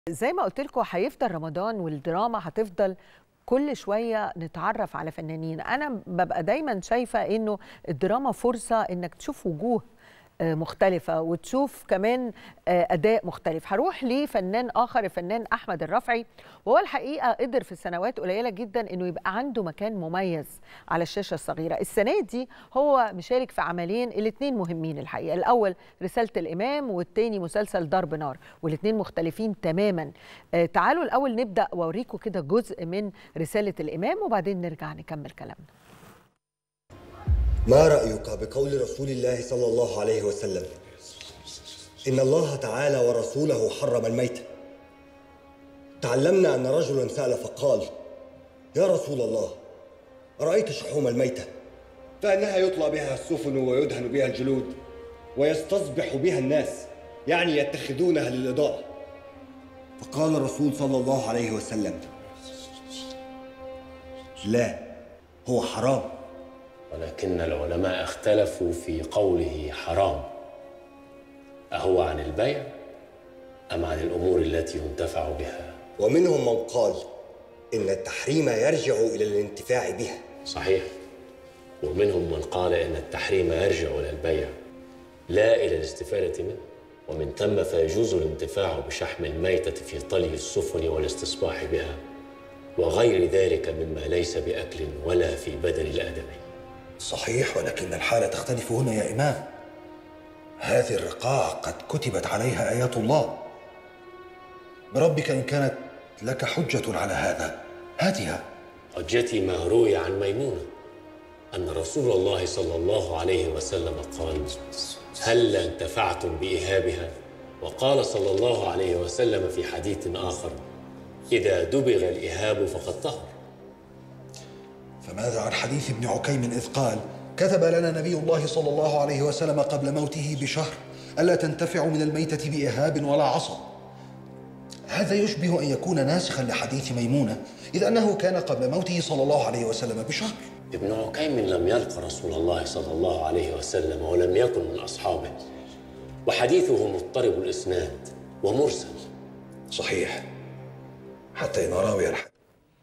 زي ما قلت لكم هيفضل رمضان والدراما هتفضل كل شويه نتعرف على فنانين انا ببقى دايما شايفه انه الدراما فرصه انك تشوف وجوه آه، مختلفة وتشوف كمان آه، أداء مختلف هروح لفنان آخر الفنان أحمد الرفعي وهو الحقيقة قدر في سنوات قليلة جدا أنه يبقى عنده مكان مميز على الشاشة الصغيرة السنة دي هو مشارك في عملين الاثنين مهمين الحقيقة الأول رسالة الإمام والتاني مسلسل ضرب نار والاثنين مختلفين تماما آه، تعالوا الأول نبدأ وأوريكم كده جزء من رسالة الإمام وبعدين نرجع نكمل كلامنا ما رأيك بقول رسول الله صلى الله عليه وسلم إن الله تعالى ورسوله حرم الميت تعلمنا أن رجلا سأل فقال يا رسول الله أرأيت شحوم الميتة فإنها يطلى بها السفن ويدهن بها الجلود ويستصبح بها الناس يعني يتخذونها للإضاءة فقال الرسول صلى الله عليه وسلم لا هو حرام ولكن العلماء اختلفوا في قوله حرام أهو عن البيع أم عن الأمور التي ينتفع بها ومنهم من قال إن التحريم يرجع إلى الانتفاع بها صحيح ومنهم من قال إن التحريم يرجع إلى البيع لا إلى الاستفادة منه ومن ثم فيجوز الانتفاع بشحم الميتة في طلي السفن والاستصباح بها وغير ذلك مما ليس بأكل ولا في بدن الآدمي صحيح ولكن الحالة تختلف هنا يا إمام هذه الرقاع قد كتبت عليها آيات الله بربك إن كانت لك حجة على هذا هاتها حجتي ما روي عن ميمونة أن رسول الله صلى الله عليه وسلم قال هل انتفعتم بإهابها وقال صلى الله عليه وسلم في حديث آخر إذا دبغ الإهاب فقد طهر فماذا عن حديث ابن عكيم إذ قال كتب لنا نبي الله صلى الله عليه وسلم قبل موته بشهر ألا تنتفع من الميتة بإهاب ولا عصا هذا يشبه أن يكون ناسخا لحديث ميمونة إذ أنه كان قبل موته صلى الله عليه وسلم بشهر ابن عكيم لم يلق رسول الله صلى الله عليه وسلم ولم يكن من أصحابه وحديثه مضطرب الإسناد ومرسل صحيح حتى إن راوي الحديث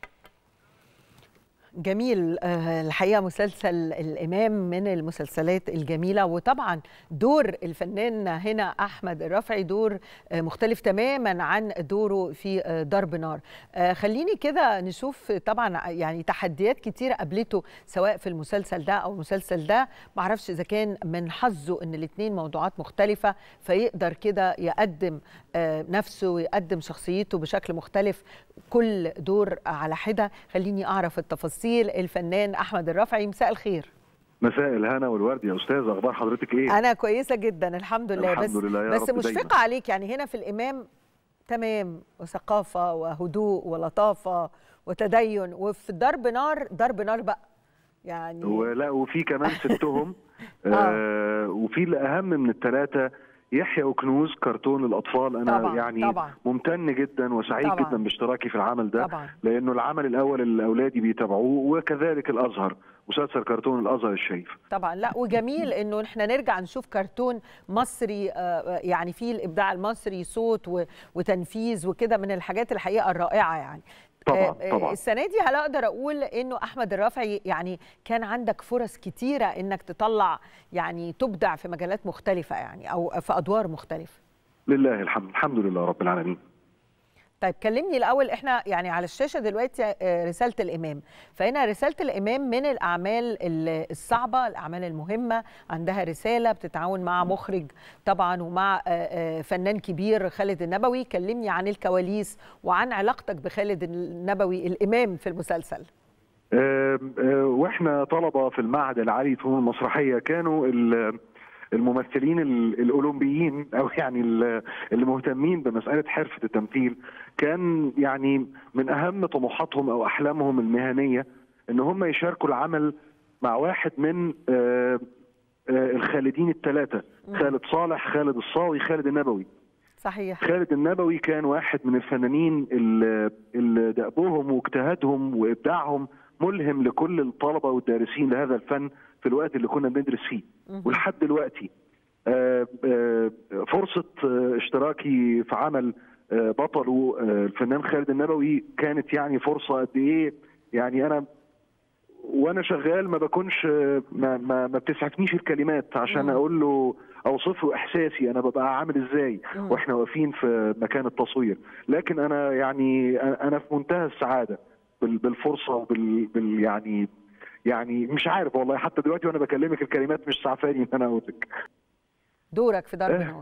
جميل آه، الحقيقه مسلسل الامام من المسلسلات الجميله وطبعا دور الفنان هنا احمد الرفعي دور آه، مختلف تماما عن دوره في آه، ضرب نار آه، خليني كده نشوف طبعا يعني تحديات كتيره قابلته سواء في المسلسل ده او المسلسل ده معرفش اذا كان من حظه ان الاثنين موضوعات مختلفه فيقدر كده يقدم آه، نفسه ويقدم شخصيته بشكل مختلف كل دور على حده خليني اعرف التفاصيل الفنان احمد الرفعي مساء الخير مساء الهنا والورد يا استاذ اخبار حضرتك ايه انا كويسه جدا الحمد لله الحمد بس لله يا بس رب مشفقه دايما. عليك يعني هنا في الامام تمام وثقافه وهدوء ولطافه وتدين وفي ضرب نار ضرب نار بقى يعني ولا وفي كمان ستهم آه. آه وفي الاهم من الثلاثه يحيى وكنوز كرتون الاطفال انا طبعاً، يعني طبعاً. ممتن جدا وسعيد طبعاً. جدا باشتراكي في العمل ده طبعاً. لانه العمل الاول اللي اولادي بيتابعوه وكذلك الازهر مسلسل كرتون الازهر الشريف طبعا لا وجميل انه احنا نرجع نشوف كرتون مصري آه، يعني فيه الابداع المصري صوت و- وتنفيذ وكده من الحاجات الحقيقه الرائعه يعني طبعاً، آه، آه، طبعاً. السنه دي هل اقدر اقول انه احمد الرافعي يعني كان عندك فرص كتيره انك تطلع يعني تبدع في مجالات مختلفه يعني او في ادوار مختلفه لله الحمد الحمد لله رب العالمين طيب كلمني الاول احنا يعني على الشاشه دلوقتي آه، رساله الامام فهنا رساله الامام من الاعمال ال- الصعبه الاعمال المهمه عندها رساله بتتعاون مع مخرج طبعا ومع آه، آه، فنان كبير خالد النبوي كلمني عن الكواليس وعن علاقتك بخالد النبوي الامام في المسلسل آه، آه، واحنا طلبه في المعهد العالي للفنون المسرحيه كانوا ال- الممثلين ال- الاولمبيين او يعني ال- اللي مهتمين بمساله حرفه التمثيل كان يعني من اهم طموحاتهم او احلامهم المهنيه ان هم يشاركوا العمل مع واحد من آه، آه، الخالدين الثلاثه خالد صالح خالد الصاوي خالد النبوي صحيح خالد النبوي كان واحد من الفنانين اللي اللي دأبهم واجتهادهم وابداعهم ملهم لكل الطلبه والدارسين لهذا الفن في الوقت اللي كنا بندرس فيه ولحد دلوقتي آه، آه، فرصه آه، اشتراكي في عمل آه، بطله آه، الفنان خالد النبوي كانت يعني فرصه قد ايه يعني انا وانا شغال ما بكونش آه، ما ما, ما بتسعفنيش الكلمات عشان مم. اقول له اوصف له احساسي انا ببقى عامل ازاي مم. واحنا واقفين في مكان التصوير لكن انا يعني انا في منتهى السعاده بال- بالفرصه وبال بال يعني يعني مش عارف والله حتى دلوقتي وانا بكلمك الكلمات مش سعفاني ان انا اقول لك دورك في ضرب آه. نار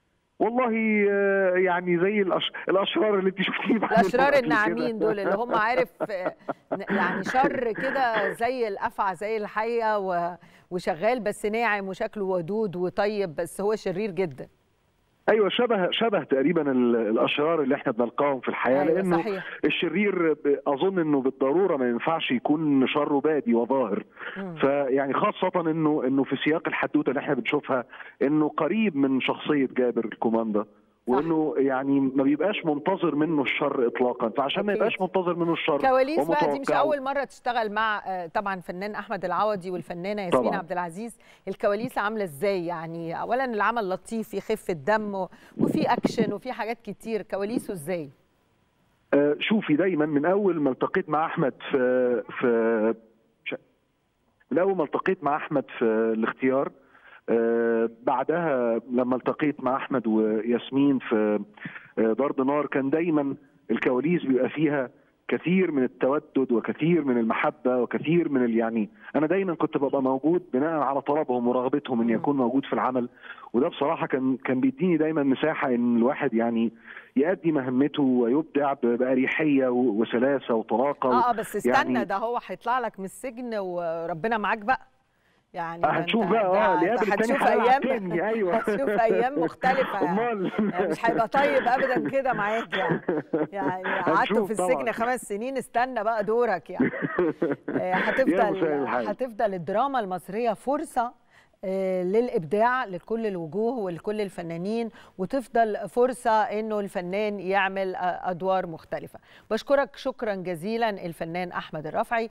والله آه، يعني زي الأش... الاشرار اللي انت شفتيه بعملهم الاشرار قبل كده. الناعمين دول اللي هم عارف آه، يعني شر كده زي الافعى زي الحيه و- وشغال بس ناعم وشكله ودود وطيب بس هو شرير جدا ايوه شبه شبه تقريبا ال- الاشرار اللي احنا بنلقاهم في الحياه أيوة لانه صحيح. الشرير ب- اظن انه بالضروره ما ينفعش يكون شره بادي وظاهر مم. فيعني خاصه انه انه في سياق الحدوته اللي احنا بنشوفها انه قريب من شخصيه جابر الكوماندا وانه يعني ما بيبقاش منتظر منه الشر اطلاقا فعشان ما أكيد. يبقاش منتظر منه الشر كواليس بقى دي مش ومتوقعه. اول مره تشتغل مع آه، طبعا فنان احمد العوضي والفنانه ياسمين طبعاً. عبد العزيز الكواليس عامله ازاي يعني اولا العمل لطيف في خفه دم و- وفي اكشن وفي حاجات كتير كواليسه ازاي آه، شوفي دايما من اول ما التقيت مع احمد في في ش- من اول ما التقيت مع احمد في الاختيار آه، بعدها لما التقيت مع احمد وياسمين في آه، ضرب نار كان دايما الكواليس بيبقى فيها كثير من التودد وكثير من المحبه وكثير من ال- يعني انا دايما كنت ببقى موجود بناء على طلبهم ورغبتهم ان يكون موجود في العمل وده بصراحه كان كان بيديني دايما مساحه ان الواحد يعني يؤدي مهمته ويبدع ب- باريحيه و- وسلاسه وطلاقه و- اه اه بس استنى يعني ده هو هيطلع لك من السجن وربنا معاك بقى يعني ده هتشوف انت- بقى اه ده- اللي ده قابل التاني هتشوف هيلعب ايام تاني ايوه هتشوف ايام مختلفه يعني. امال يعني مش هيبقى طيب ابدا كده معاك يعني يعني قعدتوا هنشوف في السجن طبعاً. خمس سنين استنى بقى دورك يعني آه، يا هتفضل مساء الحال. هتفضل الدراما المصريه فرصه آه، للابداع لكل الوجوه ولكل الفنانين وتفضل فرصه انه الفنان يعمل آه، ادوار مختلفه بشكرك شكرا جزيلا الفنان احمد الرفعي